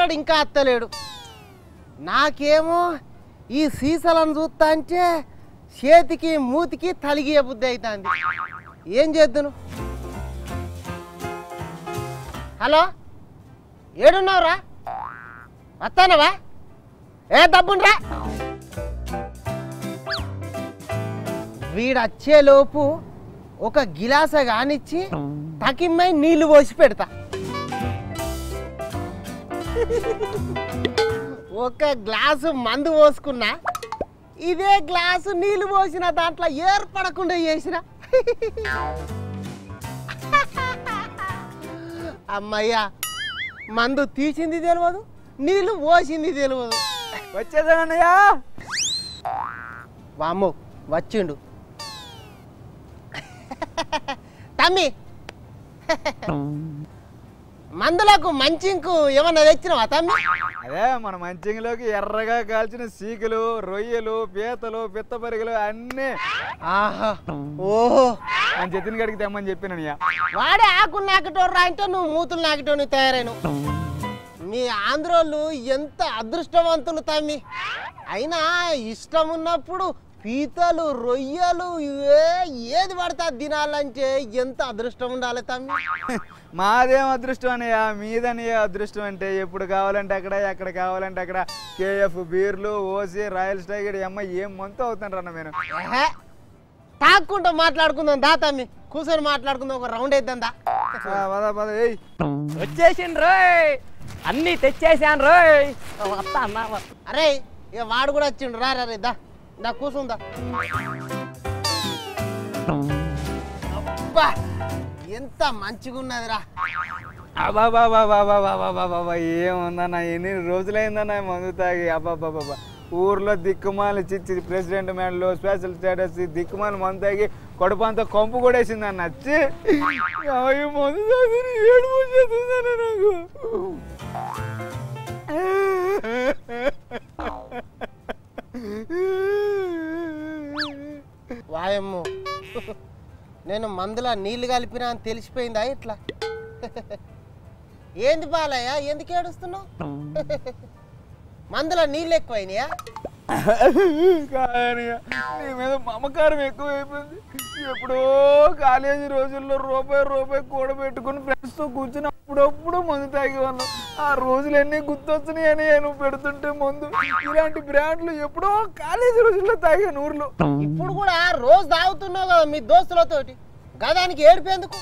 వస్తాడు ఇంకా అత్తలేడు నాకేమో ఈ సీసాలను చూస్తా అంటే చేతికి మూతికి తలిగియ బుద్ధి అవుతుంది ఏం చేద్దును హలో ఏడున్నావురా వస్తానవా ఏ దబ్బుండ్రా వీడొచ్చేలోపు ఒక గిలాస కానిచ్చి తకిమ్మై నీళ్లు పోసి పెడతా ఒక గ్లాసు మందు పోసుకున్నా ఇదే గ్లాసు నీళ్లు పోసిన దాంట్లో ఏర్పడకుండా చేసిన అమ్మయ్యా మందు తీసింది తెలియదు నీళ్లు పోసింది తెలియదు వచ్చేసానన్నయ్య వామ్మో వచ్చిండు తమ్మి మందులకు మంచింకు ఏమన్నా తెచ్చినావా తమ్మి అదే మన మంచింగిలోకి ఎర్రగా కాల్చిన సీకులు రొయ్యలు పీతలు పిత్తపరిగలు అన్నీ ఆహా ఓహో మన జతిన్ గడికి తెమ్మని చెప్పినయ్య వాడే ఆకులు నాకిటోర్రా అంటే నువ్వు మూతులు నాకిటోని తయారైన మీ ఆంధ్రోళ్ళు ఎంత అదృష్టవంతులు తమ్మి అయినా ఇష్టం ఉన్నప్పుడు పీతలు రొయ్యలు ఇవే ఏది పడితే అది తినాలంటే ఎంత అదృష్టం ఉండాలి తమ్మి మాదేం అదృష్టం అన్నయ్య మీదన్నయ్య అదృష్టం అంటే ఎప్పుడు కావాలంటే అక్కడ ఎక్కడ కావాలంటే అక్కడ కేఎఫ్ బీర్లు ఓసి రాయల్ స్టైగర్ అమ్మ ఏం మంతు అవుతాను రన్న నేను ఏహే, తాక్కుంటూ మాట్లాడుకుందాం దా తమ్మి కూర్చొని మాట్లాడుకుందాం ఒక రౌండ్ వేద్దాం దా ఆ, పద పద ఏయ్ వచ్చేసిండు రోయ్ అన్నీ తెచ్చేసాను రోయ్ వస్తా అన్నా అరే ఇక వాడు కూడా వచ్చిండు రా రా రే, దా దా కూర్చుందా అబ్బా ఎంత మంచిగా ఉన్నదిరా అబాబాబాబాబాబాబాబాబా ఏముందన్న ఎన్ని రోజులైందన్న ఈ మందు తాగి అబ్బాబాబాబా ఊర్లో దిక్కుమాలి చిచ్చి ప్రెసిడెంట్ మ్యాన్లు స్పెషల్ స్టేటస్ ఈ దిక్కుమాలి మందు తాగి కడుపంతా కొంపు కూడా వేసిందన్న వచ్చి ఈ మందు తాగి ఏడు వచ్చేసిందన్న నాకు వాయమ్ము నేను మందులో నీళ్లు కలిపినా అని తెలిసిపోయిందా ఇట్లా ఏంది బాలయ్య ఎందుకు ఏడుస్తున్నావు మందులో నీళ్ళు ఎక్కువైనాయా కానీ నీ మీద మమకారం ఎక్కువైపోయింది ఎప్పుడో కాలేజీ రోజుల్లో రూపాయి రూపాయి కూడబెట్టుకుని ఫ్రెండ్స్తో కూర్చుని అప్పుడప్పుడు మందు తాగి ఉన్నాం ఆ రోజులన్నీ గుర్తొచ్చినాయని నువ్వు పెడుతుంటే మందు ఇలాంటి బ్రాండ్లు ఎప్పుడో కాలేజీ రోజుల్లో తాగాను ఊర్లో ఇప్పుడు కూడా రోజు తాగుతున్నావు కదా మీ దోస్తులతోటి గదానికి ఏడిపేందుకు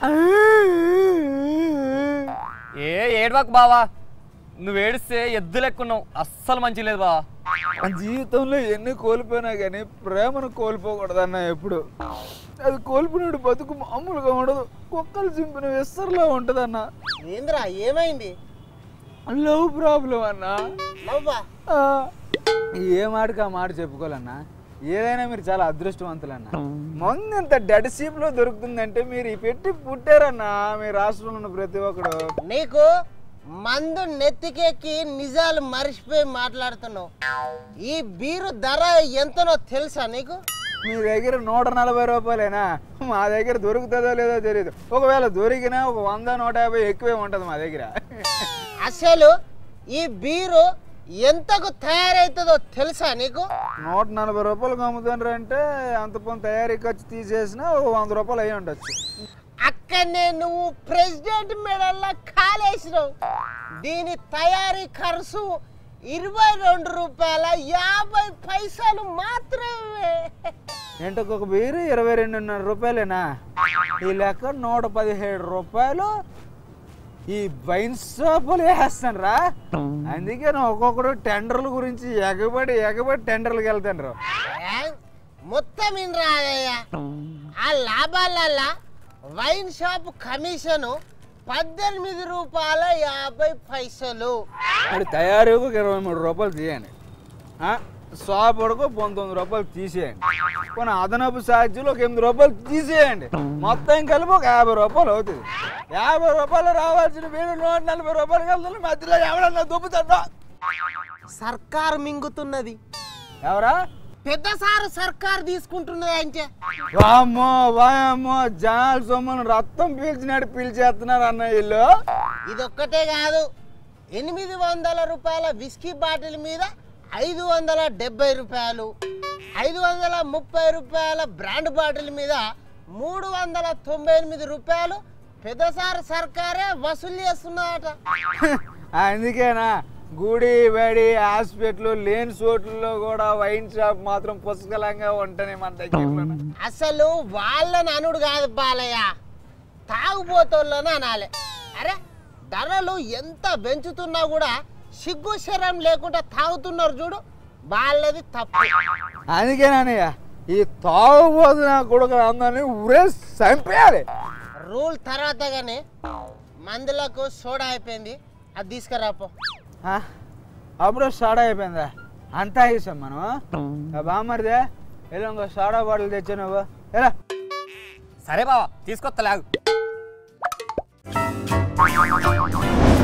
ఏ ఏడవకు బావా నువ్వు ఏడిస్తే ఎద్దు లెక్కున్నావు అస్సలు మంచి లేదు బావా ఆ జీవితంలో ఎన్ని కోల్పోయినా కానీ ప్రేమను కోల్పోకూడదన్న ఎప్పుడు అది కోల్పోయినప్పుడు బతుకు మామూలుగా ఉండదు కుక్కలు చింపిన విస్తరలా ఉంటదన్న ఏంద్రా ఏమైంది లవ్ ప్రాబ్లం అన్నా నవ్వా ఆ, ఏ మాటకి ఆ మాట చెప్పుకోవాలన్నా ఏదైనా మీరు చాలా అదృష్టవంతులన్నా మందు ఇంత డెడ్ సీప్ లో దొరుకుతుందంటే మీరు ఈ పెట్టి పుట్టారన్నా మీ రాష్ట్రంలో ఉన్న ప్రతి ఒక్కడు నీకు మందు నెత్తికెక్కి నిజాలు మర్చిపోయి మాట్లాడుతున్నావు ఈ బీరు ధర ఎంతనో తెలుసా నీకు మీ దగ్గర నూట నలభై రూపాయలేనా మా దగ్గర దొరుకుతుందో లేదో తెలియదు ఒకవేళ దొరికినా ఒక వంద నూట యాభై ఎక్కువే ఉంటుంది మా దగ్గర అసలు ఈ బీరు ఎంతకు తయారవుతుందో తెలుసా నీకు నూట నలభై రూపాయలు అమ్ముతుండ్రు అంటే అంత పొంది తయారీ ఖర్చు తీసేసినా ఒక వంద రూపాయలు అయ్యి ఉండొచ్చు అక్కడనే నువ్వు ప్రెసిడెంట్ మెడల్లో కాలేసినావు దీని తయారీ ఖర్చు ఇరవై రెండు రూపాయల యాభై పైసలు మాత్రమే ఏంటో ఒక బీరు ఇరవై రెండున్నర రూపాయలేనా ఈ లెక్క నూట పదిహేడు రూపాయలు ఈ వైన్ షాపులు వేస్తాను రా అందుకే నా ఒక్కొక్కడు టెండర్ల గురించి ఎగబడి ఎగబడి టెండర్లకు వెళ్తాను ఏ? మొత్తం ఇన్ రాదయ్యా ఆ లాభాలల్లా వైన్ షాప్ కమిషను పద్దెనిమిది రూపాయల యాభై పైసలు మరి తయారీకు ఇరవై మూడు రూపాయలు తీయండి ఆ, షాప్ వరకు పంతొమ్మిది రూపాయలు తీసేయండి కొన్ని అదనపు ఛార్జీలు ఒక ఎనిమిది రూపాయలు తీసేయండి మొత్తం కలిపి ఒక యాభై రూపాయలు అవుతుంది యాభై రూపాయలు రావాల్సిన మీరు నూట నలభై రూపాయలు వెళ్తుంది మధ్యలో ఎవడన్నా దుబ్బుతాడో సర్కారు మింగుతున్నది ఎవరా పెద్ద సారు సర్కారు తీసుకుంటున్నది అంటే వామ్మో వాయమ్మో జనాల సొమ్మును రక్తం పీల్చినట్టు పీల్చేస్తున్నారు అన్న వీళ్ళు ఇదొక్కటే కాదు ఎనిమిది వందల రూపాయల విస్కీ బాటిల్ మీద ఐదు వందల డెబ్బై రూపాయలు ఐదు వందల ముప్పై రూపాయల బ్రాండ్ బాటిల్ మీద మూడు వందల తొంభై ఎనిమిది రూపాయలు పెద్దసారి సర్కారే వసూలు చేస్తున్నదట అందుకేనా గుడి బడి హాస్పిటల్ లేని చోట్లలో కూడా వైన్ షాప్ మాత్రం పుష్కలంగా ఉంటాయి మన దగ్గర అసలు వాళ్ళని అనుడు కాదు బాలయ్య తాగుబోతోళ్ళని అనాలి అరే ధరలు ఎంత పెంచుతున్నా కూడా సిగ్గు శరం లేకుండా తాగుతున్నారు చూడు వాళ్ళది తప్పు అందుకేనయ్య ఈ తాగుబోతున్న కొడుకు అందరినీ ఊరే చంపేయాలి రూల్ తర్వాత కానీ మందులకు సోడా అయిపోయింది అది తీసుకురాపో ఆ, అప్పుడు స్టార్ట్ అయిపోయిందా అంతా వేసాం మనం ఆ బామ్మరిదే ఎలా ఇంకో సోడా బాటిల్ తెచ్చా నువ్వు ఎలా సరే బావా తీసుకొస్తా లాగు